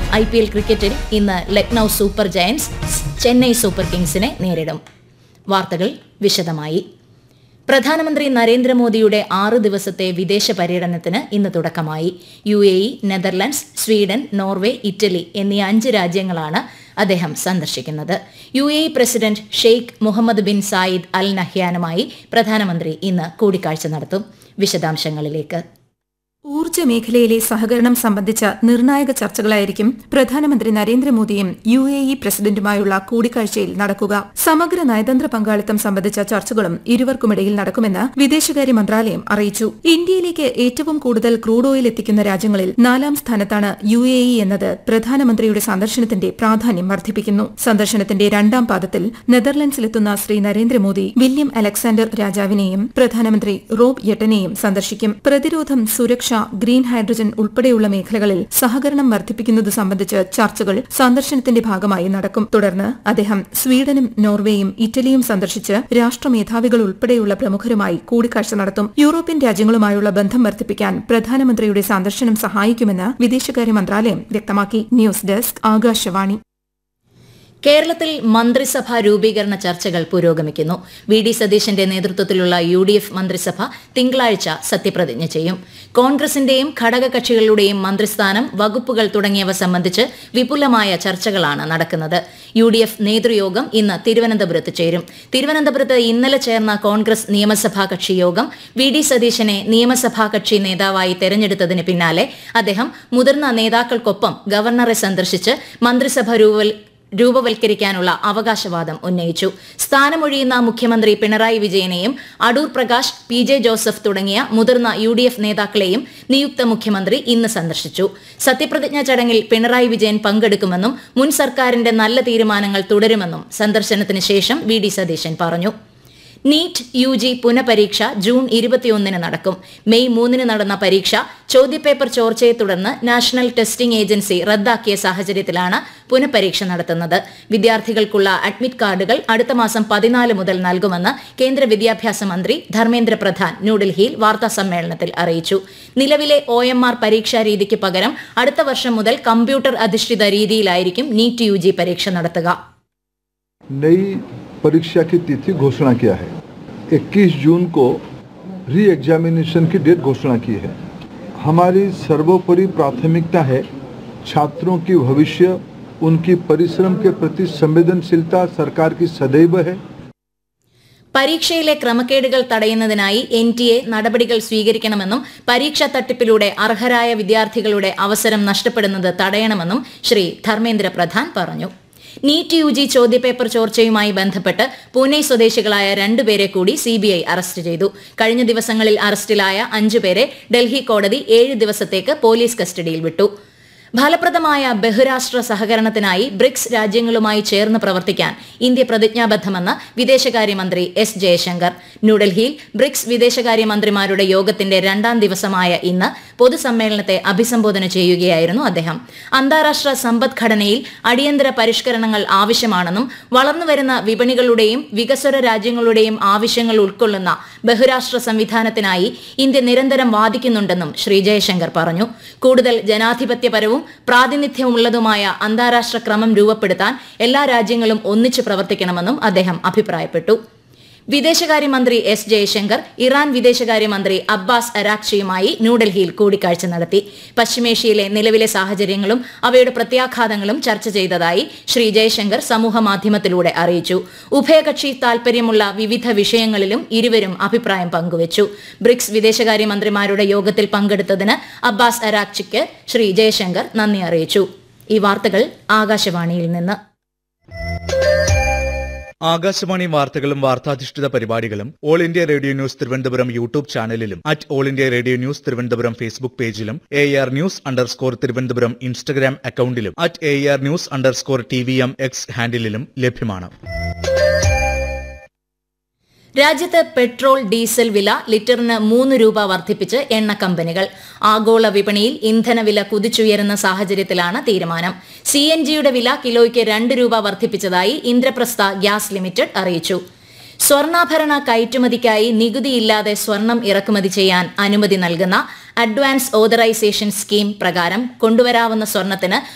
I P L ക്രിക്കറ്റിൽ ഇന്ന് Lucknow super giants Chennai super കിങ്സിനെ നേരിടും വാർത്തകൾ വിശദമായി പ്രധാനമന്ത്രി നരേന്ദ്രമോദിയുടെ ആറ് ദിവസത്തെ വിദേശ പര്യടനത്തിന് ഇന്ന് തുടക്കമായി U A E Netherlands Sweden Norway Italy എന്നീ അഞ്ച് രാജ്യങ്ങളാണ് അദ്ദേഹം സന്ദർശിക്കുന്നത് U A E president Sheikh Mohammed bin Zayed Al നഹ്യാനുമായി പ്രധാനമന്ത്രി ഇന്ന് കൂടിക്കാഴ്ച നടത്തും വിശദാംശങ്ങളിലേക്ക് ഊർജ്ജ മേഖലയിലെ സഹകരണം സംബന്ധിച്ച നിർണായക ചർച്ചകളായിരിക്കും പ്രധാനമന്ത്രി നരേന്ദ്രമോദിയും യു എ ഇ പ്രസിഡന്റുമായുള്ള കൂടിക്കാഴ്ചയിൽ നടക്കുക സമഗ്ര നയതന്ത്ര പങ്കാളിത്തം സംബന്ധിച്ച ചർച്ചകളും ഇരുവർക്കുമിടയിൽ നടക്കുമെന്ന് വിദേശകാര്യ മന്ത്രാലയം അറിയിച്ചു ഇന്ത്യയിലേക്ക് ഏറ്റവും കൂടുതൽ ക്രൂഡ് ഓയിൽ എത്തിക്കുന്ന രാജ്യങ്ങളിൽ നാലാം സ്ഥാനത്താണ് യു എ ഇ എന്നത് പ്രധാനമന്ത്രിയുടെ സന്ദർശനത്തിന്റെ പ്രാധാന്യം വർദ്ധിപ്പിക്കുന്നു സന്ദർശനത്തിന്റെ രണ്ടാം പാദത്തിൽ നെതർലൻഡ്സിലെത്തുന്ന ശ്രീ നരേന്ദ്രമോദി വില്യം അലക്സാണ്ടർ രാജാവിനെയും പ്രധാനമന്ത്രി റോബ് യെട്ടനെയും സന്ദർശിക്കും പ്രതിരോധം സുരക്ഷ ഗ്രീൻ ഹൈഡ്രജൻ ഉൾപ്പെടെയുള്ള മേഖലകളിൽ സഹകരണം വർദ്ധിപ്പിക്കുന്നത് സംബന്ധിച്ച് ചർച്ചകൾ സന്ദർശനത്തിന്റെ ഭാഗമായി നടക്കും തുടർന്ന് അദ്ദേഹം സ്വീഡനും നോർവേയും ഇറ്റലിയും സന്ദർശിച്ച് രാഷ്ട്രമേധാവികൾ ഉൾപ്പെടെയുള്ള പ്രമുഖരുമായി കൂടിക്കാഴ്ച നടത്തും യൂറോപ്യൻ രാജ്യങ്ങളുമായുള്ള ബന്ധം വർദ്ധിപ്പിക്കാൻ പ്രധാനമന്ത്രിയുടെ സന്ദർശനം സഹായിക്കുമെന്ന് വിദേശകാര്യ മന്ത്രാലയം വ്യക്തമാക്കി ന്യൂസ് ഡെസ്ക് ആകാശവാണി കേരളത്തിൽ മന്ത്രിസഭാ രൂപീകരണ ചർച്ചകൾ പുരോഗമിക്കുന്നു വി ഡി സതീശന്റെ നേതൃത്വത്തിലുള്ള യു ഡി എഫ് മന്ത്രിസഭ തിങ്കളാഴ്ച സത്യപ്രതിജ്ഞ ചെയ്യും കോൺഗ്രസിന്റെയും ഘടകകക്ഷികളുടെയും മന്ത്രിസ്ഥാനം വകുപ്പുകൾ തുടങ്ങിയവ സംബന്ധിച്ച് വിപുലമായ ചർച്ചകളാണ് നടക്കുന്നത് യു ഡി എഫ് നേതൃയോഗം ഇന്ന് തിരുവനന്തപുരത്ത് ചേരും തിരുവനന്തപുരത്ത് ഇന്നലെ ചേർന്ന കോൺഗ്രസ് നിയമസഭാ കക്ഷി യോഗം വി ഡി സതീശനെ നിയമസഭാ കക്ഷി നേതാവായി തെരഞ്ഞെടുത്തതിന് പിന്നാലെ അദ്ദേഹം മുതിർന്ന നേതാക്കൾക്കൊപ്പം ഗവർണറെ സന്ദർശിച്ച് മന്ത്രിസഭ രൂപ രൂപവൽക്കരിക്കാനുള്ള അവകാശവാദം ഉന്നയിച്ചു സ്ഥാനമൊഴിയുന്ന മുഖ്യമന്ത്രി പിണറായി വിജയനെയും അടൂർ പ്രകാശ് പി ജെ ജോസഫ് തുടങ്ങിയ മുതിർന്ന യു ഡി എഫ് നേതാക്കളെയും നിയുക്ത മുഖ്യമന്ത്രി ഇന്ന് സന്ദർശിച്ചു സത്യപ്രതിജ്ഞാ ചടങ്ങിൽ പിണറായി വിജയൻ പങ്കെടുക്കുമെന്നും മുൻ സർക്കാരിന്റെ നല്ല തീരുമാനങ്ങൾ തുടരുമെന്നും സന്ദർശനത്തിന് ശേഷം വി ഡി സതീശൻ പറഞ്ഞു നീറ്റ് യു ജി പുനഃപരീക്ഷ ജൂൺ ഇരുപത്തിയൊന്നിന് നടക്കും മെയ് മൂന്നിന് നടന്ന പരീക്ഷ ചോദ്യപേപ്പർ ചോർച്ചയെ തുടർന്ന് നാഷണൽ ടെസ്റ്റിംഗ് ഏജൻസി റദ്ദാക്കിയ സാഹചര്യത്തിലാണ് പുനഃപരീക്ഷ നടത്തുന്നത് വിദ്യാർത്ഥികൾക്കുള്ള അഡ്മിറ്റ് കാർഡുകൾ അടുത്ത മാസം പതിനാല് മുതൽ നൽകുമെന്ന് കേന്ദ്ര വിദ്യാഭ്യാസ മന്ത്രി ധർമ്മേന്ദ്ര പ്രധാൻ ന്യൂഡൽഹിയിൽ വാർത്താ സമ്മേളനത്തിൽ അറിയിച്ചു നിലവിലെ ഒ എം ആർ പരീക്ഷാ രീതിക്ക് പകരം അടുത്ത വർഷം മുതൽ കമ്പ്യൂട്ടർ അധിഷ്ഠിത രീതിയിലായിരിക്കും നീറ്റ് യു ജി പരീക്ഷ നടത്തുക नई परीक्षा की तिथि घोषणा किया है 21 जून को री एग्जामिनेशन की डेट घोषणा की है हमारी सर्वोपरि प्राथमिकता है छात्रों की भविष्य उनकी परिश्रम के प्रति संवेदनशीलता सरकार की सदैव है പരീക്ഷയിലെ ക്രമക്കേടുകൾ തടയുന്നതിനായി എൻ ടി എ നടപടികൾ സ്വീകരിക്കണമെന്നും പരീക്ഷാ തട്ടിപ്പിലൂടെ അർഹരായ വിദ്യാർത്ഥികളുടെ അവസരം നഷ്ടപ്പെടുന്നത് തടയണമെന്നും ശ്രീ ധർമ്മേന്ദ്ര പ്രധാൻ പറഞ്ഞു നീറ്റ് യു ജി ചോദ്യപേപ്പർ ചോർച്ചയുമായി ബന്ധപ്പെട്ട് പൂനെ സ്വദേശികളായ രണ്ടുപേരെ കൂടി സിബിഐ അറസ്റ്റ് ചെയ്തു കഴിഞ്ഞ ദിവസങ്ങളിൽ അറസ്റ്റിലായ അഞ്ചുപേരെ ഡൽഹി കോടതി ഏഴ് ദിവസത്തേക്ക് പോലീസ് കസ്റ്റഡിയിൽ വിട്ടു ഫലപ്രദമായ ബഹുരാഷ്ട്ര സഹകരണത്തിനായി ബ്രിക്സ് രാജ്യങ്ങളുമായി ചേർന്ന് പ്രവർത്തിക്കാൻ ഇന്ത്യ പ്രതിജ്ഞാബദ്ധമെന്ന് വിദേശകാര്യമന്ത്രി എസ് ജയശങ്കർ ന്യൂഡൽഹിയിൽ ബ്രിക്സ് വിദേശകാര്യമന്ത്രിമാരുടെ യോഗത്തിന്റെ രണ്ടാം ദിവസമായ ഇന്ന് പൊതുസമ്മേളനത്തെ അഭിസംബോധന ചെയ്യുകയായിരുന്നു അദ്ദേഹം അന്താരാഷ്ട്ര സമ്പദ്ഘടനയിൽ അടിയന്തര പരിഷ്കരണങ്ങൾ ആവശ്യമാണെന്നും വളർന്നുവരുന്ന വിപണികളുടെയും വികസ്വര രാജ്യങ്ങളുടെയും ആവശ്യങ്ങൾ ഉൾക്കൊള്ളുന്ന ബഹുരാഷ്ട്ര സംവിധാനത്തിനായി ഇന്ത്യ നിരന്തരം വാദിക്കുന്നുണ്ടെന്നും ശ്രീ ജയശങ്കർ പറഞ്ഞു കൂടുതൽ ജനാധിപത്യപരവും പ്രാതിനിധ്യമുള്ളതുമായ അന്താരാഷ്ട്ര ക്രമം രൂപപ്പെടുത്താൻ എല്ലാ രാജ്യങ്ങളും ഒന്നിച്ചു പ്രവർത്തിക്കണമെന്നും അദ്ദേഹം അഭിപ്രായപ്പെട്ടു വിദേശകാര്യമന്ത്രി എസ് ജയശങ്കർ ഇറാൻ വിദേശകാര്യമന്ത്രി അബ്ബാസ് അരാക്ഷിയുമായി ന്യൂഡൽഹിയിൽ കൂടിക്കാഴ്ച നടത്തി പശ്ചിമേഷ്യയിലെ നിലവിലെ സാഹചര്യങ്ങളും അവയുടെ പ്രത്യാഘാതങ്ങളും ചർച്ച ചെയ്തതായി ശ്രീ ജയശങ്കർ സമൂഹ മാധ്യമത്തിലൂടെ അറിയിച്ചു ഉഭയകക്ഷി താൽപര്യമുള്ള വിവിധ വിഷയങ്ങളിലും ഇരുവരും അഭിപ്രായം പങ്കുവച്ചു ബ്രിക്സ് വിദേശകാര്യമന്ത്രിമാരുടെ യോഗത്തിൽ പങ്കെടുത്തതിന് അബ്ബാസ് അരാക്ഷിക്ക് ശ്രീ ജയശങ്കർ നന്ദി അറിയിച്ചു ഈ വാർത്തകൾ ആകാശവാണിയിൽ നിന്ന് ആകാശവാണി വാർത്തകളും വാർത്താധിഷ്ഠിത പരിപാടികളും all India radio news Thiruvananthapuram YouTube ചാനലിലും at all India radio news Thiruvananthapuram Facebook പേജിലും A R news underscore Thiruvananthapuram Instagram അക്കൌണ്ടിലും at A R news underscore T V M X ഹാൻഡിലും ലഭ്യമാണ് രാജ്യത്ത് പെട്രോൾ ഡീസൽ വില ലിറ്ററിന് മൂന്ന് രൂപ വർദ്ധിപ്പിച്ച് എണ്ണ കമ്പനികൾ ആഗോള വിപണിയിൽ ഇന്ധനവില കുതിച്ചുയരുന്ന സാഹചര്യത്തിലാണ് തീരുമാനം സി എൻ ജിയുടെ വില കിലോയ്ക്ക് രണ്ട് രൂപ വർദ്ധിപ്പിച്ചതായി ഇന്ദ്രപ്രസ്ഥ ഗ്യാസ് ലിമിറ്റഡ് അറിയിച്ചു സ്വർണ്ണാഭരണ കയറ്റുമതിക്കായി നികുതിയില്ലാതെ സ്വർണം ഇറക്കുമതി ചെയ്യാൻ അനുമതി നൽകുന്ന അഡ്വാൻസ് ഓതറൈസേഷൻ സ്കീം പ്രകാരം കൊണ്ടുവരാവുന്ന സ്വർണത്തിന്